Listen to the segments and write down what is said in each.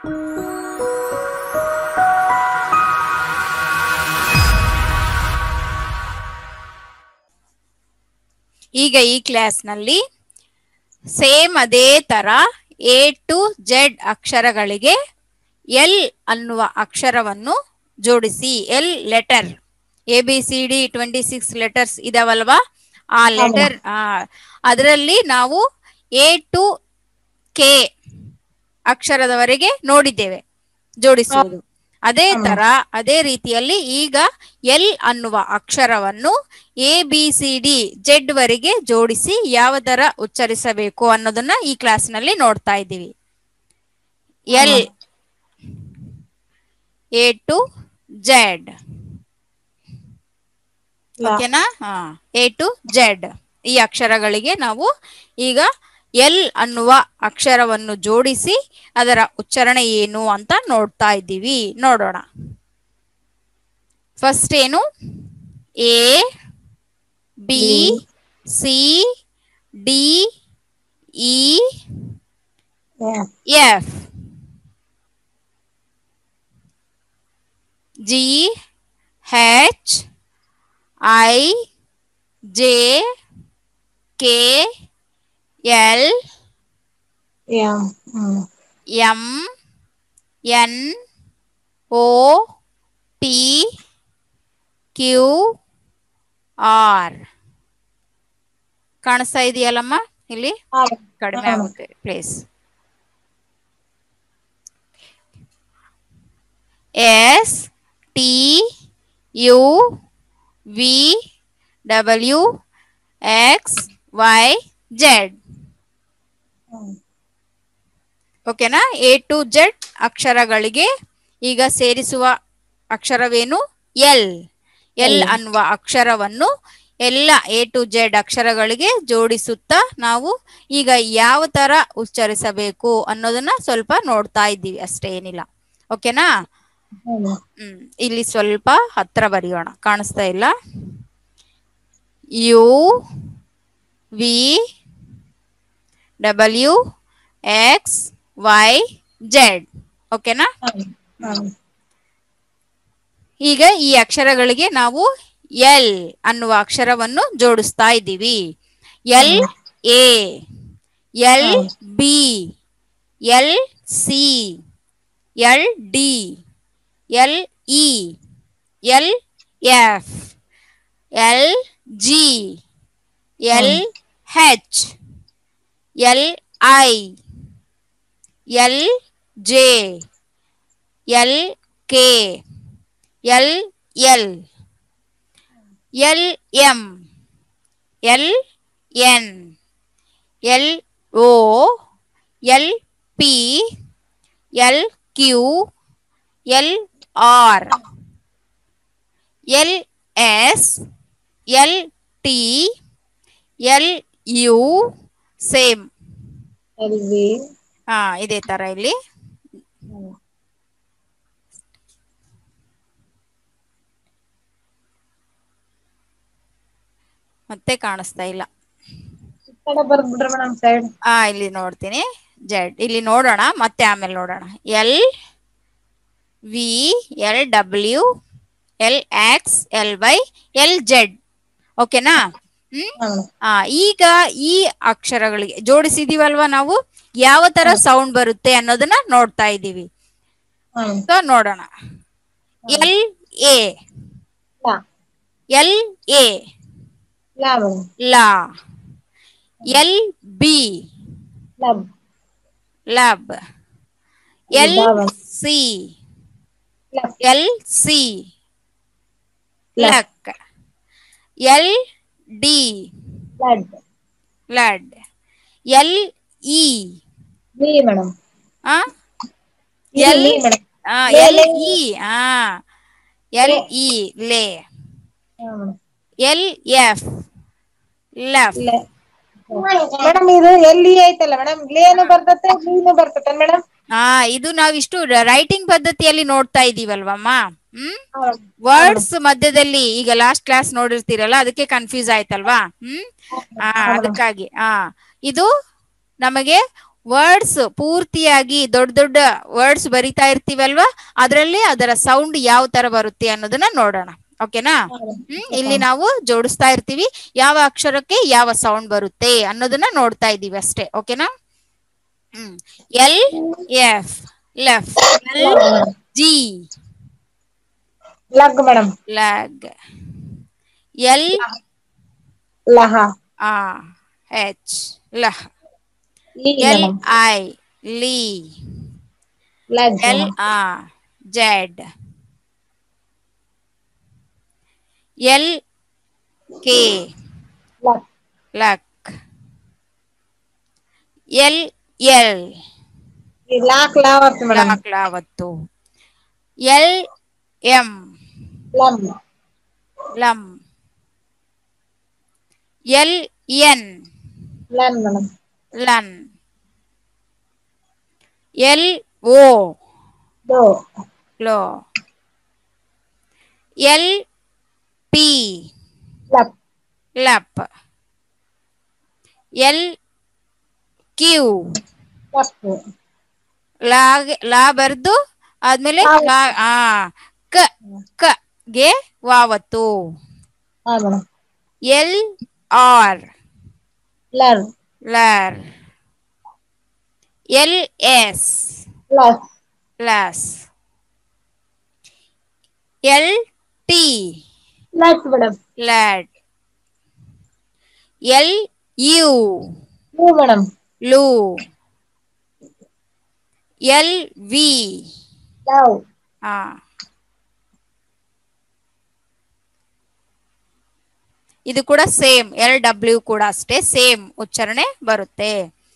ಈಗ ಈ ಕ್ಲಾಸ್ನಲ್ಲಿ ಸೇಮ್ ಅದೇ ತರ ಎ ಟು ಜೆಡ್ ಅಕ್ಷರಗಳಿಗೆ ಎಲ್ ಅನ್ನುವ ಅಕ್ಷರವನ್ನು ಜೋಡಿಸಿ L letter A B C D twenty six letters ಇದಾವಲ್ವಾ ಆ ಲೆಟರ್ ಅದರಲ್ಲಿ ನಾವು ಎ ಟು ಕೆ ಅಕ್ಷರದವರೆಗೆ ನೋಡಿದ್ದೇವೆ ಜೋಡಿಸುವುದು ಅದೇ ತರ ಅದೇ ರೀತಿಯಲ್ಲಿ ಈಗ ಎಲ್ ಅನ್ನುವ ಅಕ್ಷರವನ್ನು A B C D Z ವರೆಗೆ ಜೋಡಿಸಿ ಯಾವ ತರ ಉಚ್ಚರಿಸಬೇಕು ಅನ್ನೋದನ್ನ ಈ ಕ್ಲಾಸ್ನಲ್ಲಿ ನೋಡ್ತಾ ಇದ್ದೀವಿ ಎಲ್ ಎ ಟು ಜೆಡ್ ಓಕೆನಾ ಹಾ ಎ ಟು ಜೆಡ್ ಈ ಅಕ್ಷರಗಳಿಗೆ ನಾವು ಈಗ ಎಲ್ ಅನ್ನುವ ಅಕ್ಷರವನ್ನು ಜೋಡಿಸಿ ಅದರ ಉಚ್ಚಾರಣೆ ಏನು ಅಂತ ನೋಡ್ತಾ ಇದ್ದೀವಿ ನೋಡೋಣ ಫಸ್ಟ್ ಏನು A B C D E F G H I J K L M hmm M N O P Q R ಕಾಣಿಸ್ತಾ ಇದೆಯಲ್ಲಮ್ಮ ಇಲ್ಲಿ ಹಾ ಕಡಿಮೆ ಆಗುತ್ತೆ place S T U V W X Y Z hmm ಓಕೆನಾ A to Z ಅಕ್ಷರಗಳಿಗೆ ಈಗ ಸೇರಿಸುವ ಅಕ್ಷರವೇನು L L ಅನ್ನುವ ಅಕ್ಷರವನ್ನು ಎಲ್ಲ ಎ ಟು ಜೆಡ್ ಅಕ್ಷರಗಳಿಗೆ ಜೋಡಿಸುತ್ತಾ ನಾವು ಈಗ ಯಾವ ತರ ಉಚ್ಚರಿಸಬೇಕು ಅನ್ನೋದನ್ನ ಸ್ವಲ್ಪ ನೋಡ್ತಾ ಇದ್ದೀವಿ ಅಷ್ಟೇ ಏನಿಲ್ಲ ಓಕೆನಾ ಹ್ಮ್ ಹ್ಮ್ ಇಲ್ಲಿ ಸ್ವಲ್ಪ ಹತ್ರ ಬರೆಯೋಣ ಕಾಣಿಸ್ತಾ ಇಲ್ಲ U V W X Y Z ಓಕೆನಾ ಹ್ಮ್ ಹ್ಮ್ ಈಗ ಈ ಅಕ್ಷರಗಳಿಗೆ ನಾವು ಎಲ್ ಅನ್ನುವ ಅಕ್ಷರವನ್ನು ಜೋಡಿಸ್ತಾ ಇದ್ದೀವಿ L A L B L C L D L E L F L G L H L I L J L K L L L M L N L O L P L Q L R L S L T L U same L V ಹಾ ಇದೇ ತರ ಇಲ್ಲಿ ಹ್ಮ್ ಮತ್ತೆ ಕಾಣಿಸ್ತಾ ಇಲ್ಲ ಈ ಕಡೆ ಬರ್ಬಿಡ್ರಿ madam side ಆ ಇಲ್ಲಿ ನೋಡ್ತೀನಿ ಜೆಡ್ ಇಲ್ಲಿ ನೋಡೋಣ ಮತ್ತೆ ಆಮೇಲೆ ನೋಡೋಣ L V L W L X L Y L Z ಓಕೆನಾ ಹ್ಮ್ ಹ್ಮ್ ಆ ಈಗ ಈ ಅಕ್ಷರಗಳಿಗೆ ಜೋಡಿಸಿದೀವಲ್ವಾ ನಾವು ಯಾವ ತರ ಸೌಂಡ್ ಬರುತ್ತೆ ಅನ್ನೋದನ್ನ ನೋಡ್ತಾ ಇದ್ದೀವಿ ಹ್ಮ್ ಸೊ ನೋಡೋಣ ಎಲ್ ಎ ಲಾ ಎಲ್ ಎ ಲಾ ಮೇಡಮ್ ಲಾ ಎಲ್ ಬಿ ಲಬ್ ಲಬ್ ಎಲ್ ಲಬ್. ಸಿ ಲಬ್ ಎಲ್ ಸಿ ಲಕ್. ಲಕ್ ಎಲ್ ಡಿ ಲಡ್ ಲಡ್ ಎಲ್ ಇ ವಿ ಮೇಡಮ್ ಆ ಎಲ್ ಎಲ್ ಮೇಡಮ್ ಆ, ಲೇ, ಎಲ್ ಲೇ. ಇ ಆ ಎಲ್ ಇ ಲೇ ಹಾ madam L F left madam ಇದು ಎಲ್ಲಿ ಐತಲ್ಲ ಮೇಡಮ್ ಲೇನು ಬರ್ತತೆ ಲೀನು ಬರ್ತತೆ ಮೇಡಮ್ ಆ ಇದು ನಾವಿಷ್ಟು ರೈಟಿಂಗ್ ಪದ್ಧತಿಯಲ್ಲಿ ನೋಡ್ತಾ ಇದೀವಲ್ವಮ್ಮ ಹ್ಮ್ ವರ್ಡ್ಸ್ ಮಧ್ಯದಲ್ಲಿ ಈಗ ಲಾಸ್ಟ್ ಕ್ಲಾಸ್ ನೋಡಿರ್ತೀರಲ್ಲ ಅದಕ್ಕೆ ಕನ್ಫ್ಯೂಸ್ ಆಯ್ತಲ್ವಾ ಹ್ಮ್ ಆ ಅದಕ್ಕಾಗಿ ಆ ಇದು ನಮಗೆ ವರ್ಡ್ಸ್ ಪೂರ್ತಿಯಾಗಿ ದೊಡ್ಡ ದೊಡ್ಡ ವರ್ಡ್ಸ್ ಬರಿತಾ ಇರ್ತೀವಲ್ವಾ ಅದರಲ್ಲಿ ಅದರ ಸೌಂಡ್ ಯಾವ ತರ ಬರುತ್ತೆ ಅನ್ನೋದನ್ನ ನೋಡೋಣ ಓಕೆನಾ ಹ್ಮ್ ಇಲ್ಲಿ ನಾವು ಜೋಡಿಸ್ತಾ ಇರ್ತೀವಿ ಯಾವ ಅಕ್ಷರಕ್ಕೆ ಯಾವ ಸೌಂಡ್ ಬರುತ್ತೆ ಅನ್ನೋದನ್ನ ನೋಡ್ತಾ ಇದೀವಿ ಅಷ್ಟೇ ಓಕೆನಾ ಹ್ಮ್ ಎಲ್ ಎಫ್ ಲೆಫ್ ಎಲ್ ಜಿ ಲಗ್ ಮೇಡಮ್ ಲ್ಯಾಗ್ ಎಲ್ ಲಹ ಆ ಹೆಚ್ ಲಹ್ ಲೀ ಎಲ್ ಮೇಡಮ್ ಐ ಲೀ ಲಗ್ ಎಲ್ ಆ ಜೆಡ್ ಎಲ್ ಕೆ ಲಕ್ ಲಕ್ ಎಲ್ ಎಲ್ ಈ ಲಾಕ್ ಲಾ ಬರ್ತದೆ ಮೇಡಮ್ ಲಾಕ್ ಲಾವತ್ತು ಎಲ್ ಎಂ ಲಮ್ ಲಂ ಎಲ್ ಎನ್ ಲನ್ ಮೇಡಮ್ ಲನ್ ಎಲ್ ಓ ದೋ ಲೋ ಎಲ್ ಪಿ ಲಪ್ ಲಪ್ ಎಲ್ ಕ್ಯೂ ಲಪ್ ಲಾಗ್ ಲಾ ಬರ್ದು ಆದ್ಮೇಲೆ ಲಾ ಆ ಕ ಕ ಗೆ ವಾವತ್ತು ಹಾ ಮೇಡಮ್ ಎಲ್ ಆರ್ ಲರ್ ಲರ್ ಎಲ್ ಎಸ್ ಲಸ್ ಲಸ್ ಎಲ್ ಟಿ ಲಸ್ ಮೇಡಮ್ ಲ್ಯಾಡ್ ಎಲ್ ಯು ಹೂ ಮೇಡಮ್ ಲೂ ಎಲ್ ವಿ ಲವ್ ಆ ಇದು ಕೂಡ ಸೇಮ್ ಎಲ್ ಡಬ್ಲ್ಯೂ ಕೂಡ ಅಷ್ಟೇ ಸೇಮ್ ಉಚ್ಚಾರಣೆ ಬರುತ್ತೆ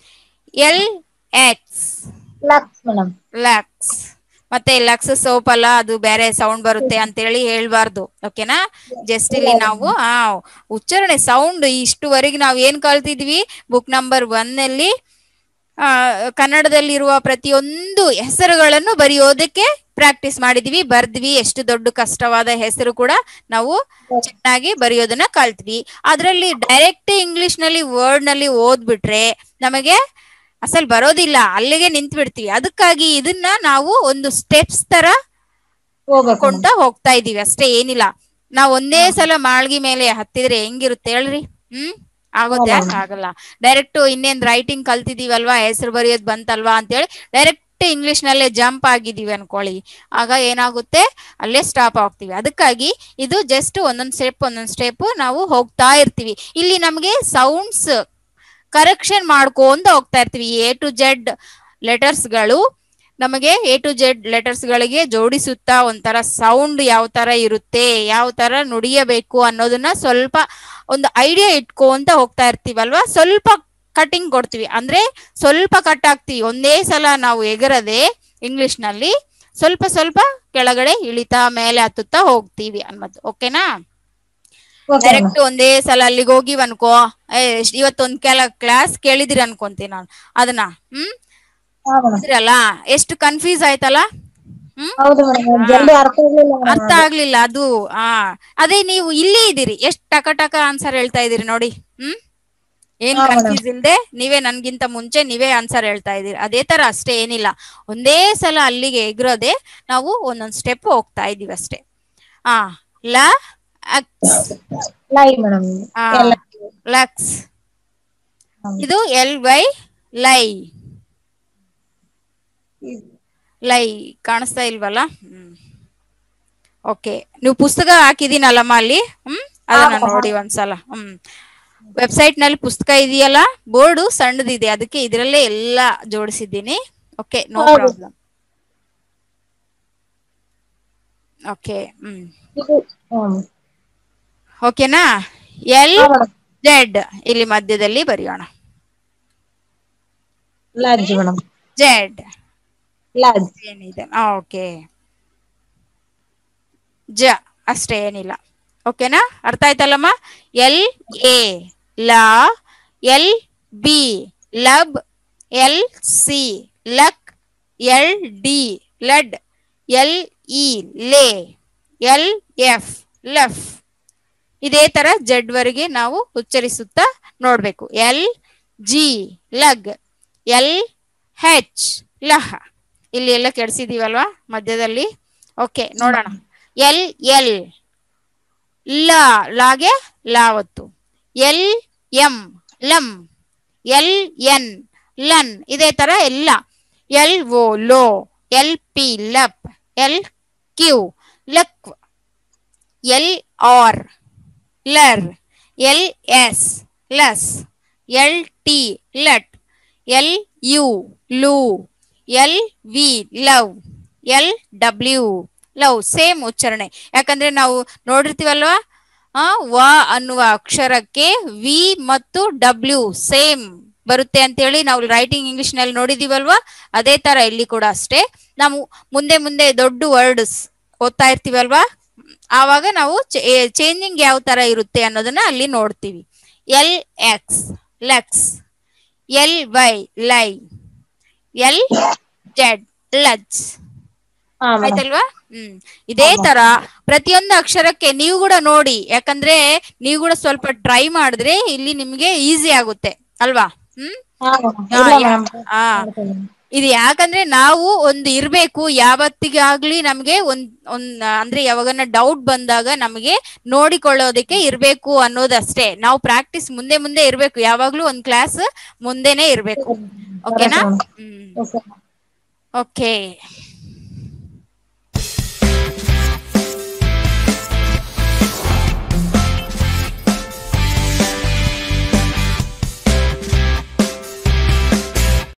L X Lux madam Lux ಮತ್ತೆ ಲಕ್ಸ್ ಸೋಪ್ ಅಲ್ಲ ಅದು ಬೇರೆ ಸೌಂಡ್ ಬರುತ್ತೆ ಅಂತೇಳಿ ಹೇಳ್ಬಾರ್ದು ಓಕೆನಾ ಜಸ್ಟ್ ಇಲ್ಲಿ ನಾವು ಆ ಉಚ್ಚಾರಣೆ ಸೌಂಡ್ ಇಷ್ಟುವರೆಗೆ ನಾವು ಏನ್ ಕಲ್ತಿದ್ವಿ ಬುಕ್ ನಂಬರ್ ಒನ್ ಅಲ್ಲಿ ಆ ಕನ್ನಡದಲ್ಲಿರುವ ಪ್ರತಿಯೊಂದು ಹೆಸರುಗಳನ್ನು ಬರೆಯೋದಕ್ಕೆ ಪ್ರಾಕ್ಟೀಸ್ ಮಾಡಿದ್ವಿ ಬರ್ದ್ವಿ ಎಷ್ಟು ದೊಡ್ಡ ಕಷ್ಟವಾದ ಹೆಸರು ಕೂಡ ನಾವು ಚೆನ್ನಾಗಿ ಬರೆಯೋದನ್ನ ಕಲ್ತ್ವಿ ಅದರಲ್ಲಿ ಡೈರೆಕ್ಟ್ ಇಂಗ್ಲಿಷ್ ನಲ್ಲಿ ವರ್ಡ್ ನಲ್ಲಿ ಓದ್ಬಿಟ್ರೆ ನಮಗೆ ಅಸಲ್ ಬರೋದಿಲ್ಲ ಅಲ್ಲಿಗೆ ನಿಂತ್ ಬಿಡ್ತೀವಿ ಅದಕ್ಕಾಗಿ ಇದನ್ನ ನಾವು ಒಂದು ಸ್ಟೆಪ್ಸ್ ತರ ಹೋಗ್ಬೇಕು ಕೊಂಡ ಹೋಗ್ತಾ ಇದೀವಿ ಅಷ್ಟೇ ಏನಿಲ್ಲ ನಾವ್ ಒಂದೇ ಸಲ ಮಾಳ್ಗಿ ಮೇಲೆ ಹತ್ತಿದ್ರೆ ಹೆಂಗಿರುತ್ತೆ ಹೇಳ್ರಿ ಹ್ಮ್ ಆಗುತ್ತೆ ಆಗಲ್ಲ ಡೈರೆಕ್ಟ್ ಇನ್ನೇನ್ ರೈಟಿಂಗ್ ಕಲ್ತಿದೀವಲ್ವಾ ಹೆಸರು ಬರೆಯೋದ್ ಬಂತಲ್ವಾ ಅಂತೇಳಿ ಡೈರೆಕ್ಟ್ ಇಂಗ್ಲಿಷ್ ನಲ್ಲೇ ಜಂಪ್ ಆಗಿದೀವಿ ಅನ್ಕೊಳ್ಳಿ ಆಗ ಏನಾಗುತ್ತೆ ಅಲ್ಲೇ ಸ್ಟಾಪ್ ಆಗ್ತೀವಿ ಅದಕ್ಕಾಗಿ ಇದು ಜಸ್ಟ್ ಒಂದೊಂದ್ ಸ್ಟೆಪ್ ಒಂದೊಂದ್ ಸ್ಟೆಪ್ ನಾವು ಹೋಗ್ತಾ ಇರ್ತೀವಿ ಇಲ್ಲಿ ನಮಗೆ ಸೌಂಡ್ಸ್ ಕರೆಕ್ಷನ್ ಮಾಡ್ಕೊಂತ ಹೋಗ್ತಾ ಇರ್ತೀವಿ ಎ ಟು ಜೆಡ್ ಲೆಟರ್ಸ್ ಗಳು ನಮಗೆ ಎ ಟು ಜೆಡ್ ಲೆಟರ್ಸ್ ಗಳಿಗೆ ಜೋಡಿಸುತ್ತಾ ಒಂಥರ ಸೌಂಡ್ ಯಾವ ತರ ಇರುತ್ತೆ ಯಾವ ತರ ನುಡಿಯಬೇಕು ಅನ್ನೋದನ್ನ ಸ್ವಲ್ಪ ಒಂದು ಐಡಿಯಾ ಇಟ್ಕೊಂತ ಹೋಗ್ತಾ ಇರ್ತೀವಲ್ವಾ ಸ್ವಲ್ಪ ಕಟಿಂಗ್ ಕೊಡ್ತೀವಿ ಅಂದ್ರೆ ಸ್ವಲ್ಪ ಕಟ್ ಆಗ್ತೀವಿ ಒಂದೇ ಸಲ ನಾವು ಎಗರದೆ ಇಂಗ್ಲಿಷ್ ನಲ್ಲಿ ಸ್ವಲ್ಪ ಸ್ವಲ್ಪ ಕೆಳಗಡೆ ಇಳಿತಾ ಮೇಲೆ ಹತ್ತುತ್ತಾ ಹೋಗ್ತೀವಿ ಅನ್ನೋದು ಓಕೆನಾ ಓಕೆ ಡೈರೆಕ್ಟ್ ಒಂದೇ ಸಲ ಅಲ್ಲಿಗೆ ಹೋಗಿವ್ ಅನ್ಕೋ ಏ ಇವತ್ತೊಂದ್ ಕೆಲ ಕ್ಲಾಸ್ ಕೇಳಿದಿರಿ ಅನ್ಕೊಂತೀನಿ ನಾನು ಅದನ್ನ ಹ್ಮ್ ಹಾ ಮೇಡಮ್ ಇದ್ರಲ್ಲ ಎಷ್ಟು ಕನ್ಫ್ಯೂಸ್ ಆಯ್ತಲ್ಲ ಹ್ಮ್ ಹೌದು ಮೇಡಮ್ ಜಲ್ದಿ ಅರ್ಥ ಆಗ್ಲಿಲ್ಲ ಅರ್ಥ ಮೇಡಮ್ ಆಗ್ಲಿಲ್ಲ ಅದು ಆ ಅದೇ ನೀವು ಇಲ್ಲಿ ಇದೀರಿ ಎಷ್ಟ್ ಟಕ ಟಕ ಆನ್ಸರ್ ಹೇಳ್ತಾ ಇದೀರಿ ನೋಡಿ ಹ್ಮ್ ಏನ್ ಹಾ, madam. ಕನ್ಫ್ಯೂಸ್ ಇಲ್ದೆ ನೀವೇ ನನ್ಗಿಂತ ಮುಂಚೆ ನೀವೇ ಆನ್ಸರ್ ಹೇಳ್ತಾ ಇದೀರಿ ಅದೇ ತರ ಅಷ್ಟೇ ಏನಿಲ್ಲ ಒಂದೇ ಸಲ ಅಲ್ಲಿಗೆ ಎಗ್ರೋದೆ ನಾವು ಒಂದೊಂದ್ ಸ್ಟೆಪ್ ಹೋಗ್ತಾ ಇದೀವಿ ಅಷ್ಟೇ ಆ ಲ ಅಕ್ಸ್ ಲೈ ಮೇಡಮ್ ಆ, ಎಲ್ಲ ಲಕ್ಸ್ ಹೌದು. ಇದು ಎಲ್ ವೈ ಲೈ ಲೈ ಕಾಣಿಸ್ತಾ ಇಲ್ವಲ್ಲ ಹ್ಮ್ ಓಕೆ ನೀವು ಪುಸ್ತಕ ಹಾಕಿದೀನಲ್ಲಮ್ಮ ಅಲ್ಲಿ ಹ್ಮ್ ಅದನ್ನ ಹಾ, ಹಾ. ನೋಡಿ ಒಂದ್ಸಲ ಹ್ಮ್ ವೆಬ್ಸೈಟ್ ನಲ್ಲಿ ಪುಸ್ತಕ ಇದೆಯಲ್ಲ ಬೋರ್ಡು ಸಣ್ಣದಿದೆ ಅದಕ್ಕೆ ಇದರಲ್ಲೇ ಎಲ್ಲ ಜೋಡಿಸಿದ್ದೀನಿ ಓಕೆ ನೋ ಹೌದು. ಪ್ರಾಬ್ಲಮ್ ಓಕೆ ಹ್ಮ್ ಇದು ಹ್ಮ್. ಓಕೆನಾ ಎಲ್ ಹಾ, madam. ಜೆಡ್ ಇಲ್ಲಿ ಮಧ್ಯದಲ್ಲಿ ಬರೆಯೋಣ ಲಜ್ ಮೇಡಮ್ ಜೆಡ್ ಲಜ್ ಏನಿದೆ ಓಕೆ ಜ ಅಷ್ಟೇ ಏನಿಲ್ಲ ಓಕೆನಾ ಅರ್ಥ ಆಯ್ತಲ್ಲಮ್ಮ ಎಲ್ ಎ ಲ ಎಲ್ ಬಿ ಲಬ್ ಎಲ್ ಸಿ ಲಕ್ ಎಲ್ ಡಿ ಲಡ್ ಎಲ್ ಇ ಲೇ ಎಲ್ ಎಫ್ ಲಫ್ ಇದೇ ತರ ಜಡ್ ವರೆಗೆ ನಾವು ಉಚ್ಚರಿಸುತ್ತಾ ನೋಡ್ಬೇಕು ಎಲ್ ಜಿ ಲಗ್ ಎಲ್ ಹೆಚ್ ಲಹ ಇಲ್ಲಿ ಎಲ್ಲ ಕೆಡ್ಸಿದೀವಲ್ವಾ ಮಧ್ಯದಲ್ಲಿ ಓಕೆ ನೋಡೋಣ ಎಲ್ ಎಲ್ ಲ ಲಾಗೆ ಲಾವತ್ತು ಎಲ್ ಎಂ ಲಂ ಎಲ್ ಎನ್ ಲನ್ ಇದೇ ತರ ಎಲ್ಲ ಎಲ್ ಓ ಲೋ ಎಲ್ ಪಿ ಲಪ್ ಎಲ್ ಕ್ಯೂ ಲಕ್ ಎಲ್ ಆರ್ ಲರ್ ಎಲ್ ಎಸ್ ಲಸ್ ಎಲ್ ಟಿ ಲಟ್ ಎಲ್ ಯು ಲೂ ಎಲ್ ವಿ ಲವ್ ಎಲ್ ಡಬ್ಲ್ಯೂ ಲವ್ ಸೇಮ್ ಉಚ್ಚಾರಣೆ ಯಾಕಂದ್ರೆ ನಾವು ನೋಡಿರ್ತೀವಲ್ವಾ ಆ ವ ಅನ್ನುವ ಅಕ್ಷರಕ್ಕೆ ವಿ ಮತ್ತು ಡಬ್ಲ್ಯೂ ಸೇಮ್ ಬರುತ್ತೆ ಅಂತೇಳಿ ನಾವು ರೈಟಿಂಗ್ ಇಂಗ್ಲಿಷ್ ನಲ್ಲಿ ನೋಡಿದೀವಲ್ವಾ ಅದೇ ತರ ಇಲ್ಲಿ ಕೂಡ ಅಷ್ಟೇ ನಾವು ಮುಂದೆ ಮುಂದೆ ದೊಡ್ಡ ವರ್ಡ್ಸ್ ಓದ್ತಾ ಇರ್ತೀವಲ್ವಾ ಆವಾಗ ನಾವು ಚೇಂಜಿಂಗ್ ಯಾವ ತರ ಇರುತ್ತೆ ಅನ್ನೋದನ್ನ ಅಲ್ಲಿ ನೋಡ್ತೀವಿ ಎಲ್ ಎಕ್ಸ್ ಲೆಕ್ಸ್ ಎಲ್ ವೈ ಲೈ ಎಲ್ ಜೆಡ್ ಲಜ್ ಹಾ ಮೇಡಮ್ ಆಯ್ತಲ್ವಾ ಹ್ಮ್ ಇದೇ ತರ ಪ್ರತಿಯೊಂದು ಅಕ್ಷರಕ್ಕೆ ನೀವು ಕೂಡ ನೋಡಿ ಯಾಕಂದ್ರೆ ನೀವು ಕೂಡ ಸ್ವಲ್ಪ ಟ್ರೈ ಮಾಡಿದ್ರೆ ಇಲ್ಲಿ ನಿಮ್ಗೆ ಈಸಿ ಆಗುತ್ತೆ ಅಲ್ವಾ ಹ್ಮ್ ಹಾ ಮೇಡಮ್ ಆ, ಇಲ್ಲ ಯಾ- ಮೇಡಮ್ ಆ, ಇದು ಯಾಕಂದ್ರೆ ನಾವು ಒಂದು ಇರ್ಬೇಕು ಯಾವತ್ತಿಗಾಗ್ಲಿ ನಮ್ಗೆ ಒಂದ್ ಒಂದ್ ಅಂದ್ರೆ ಯಾವಾಗನ್ನ ಡೌಟ್ ಬಂದಾಗ ನಮಗೆ ನೋಡಿಕೊಳ್ಳೋದಕ್ಕೆ ಇರ್ಬೇಕು ಅನ್ನೋದಷ್ಟೇ ನಾವು ಪ್ರಾಕ್ಟೀಸ್ ಮುಂದೆ ಮುಂದೆ ಇರ್ಬೇಕು ಯಾವಾಗ್ಲೂ ಒಂದ್ ಕ್ಲಾಸ್ ಮುಂದೆನೆ ಇರ್ಬೇಕು ಓಕೆನಾ ಹ್ಮ್ ಓಕೆ ಓಕೆ